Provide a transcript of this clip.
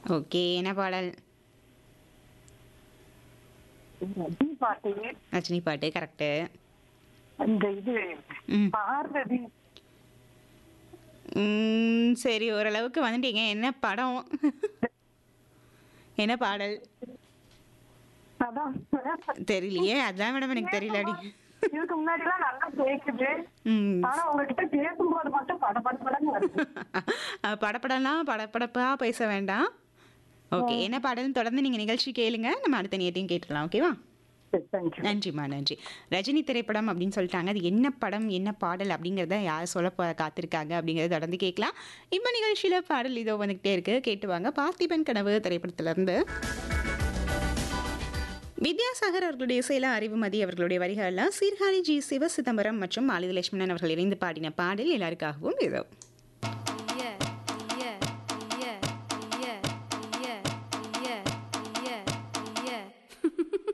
Okay என்ன பாடல் ரஜினி பாட்டு ரஜினி பாட்டு கரெக்டு அந்த இது ம் பார்வதி ம், சரி ஓரளவுக்கு வந்துட்டீங்க என்ன படம் என்ன பாடல் அதான் தெரியலையே அதான் மேடம் எனக்கு தெரியல அடி இதுக்கு முன்னாடி எல்லாம் நல்லா கேக்குது ம் ஆனா உங்ககிட்ட பேசும்போது மட்டும் பட பட படன்னு வருது படப்படலாம் படப்படப்பா பேச வேண்டாம் ஓகே என்ன பாடல்னு தொடர்ந்து நீங்கள் நிகழ்ச்சி கேளுங்க நம்ம அடுத்த நேரத்தையும் கேட்டுடலாம் ஓகேவா சரி, thank you. நன்றிம்மா நன்றி ரஜினி திரைப்படம் அப்படின்னு சொல்லிட்டாங்க அது என்ன படம் என்ன பாடல் அப்படிங்கிறத யார் சொல்ல போ காத்திருக்காங்க அப்படிங்கிறத தொடர்ந்து கேட்கலாம் இப்போ நிகழ்ச்சியில் பாடல் இதோ வந்துக்கிட்டே இருக்கு கேட்டு வாங்க பார்த்திபன் கனவு திரைப்படத்திலிருந்து வித்யாசாகர் அவர்களுடைய இசையில அறிவுமதி அவர்களுடைய வரிகளில் சீர்காழி ஜி சிவ சிதம்பரம் மற்றும் மாலித லட்சுமணன் அவர்கள் இணைந்து பாடின பாடல் எல்லாருக்காகவும் இதோ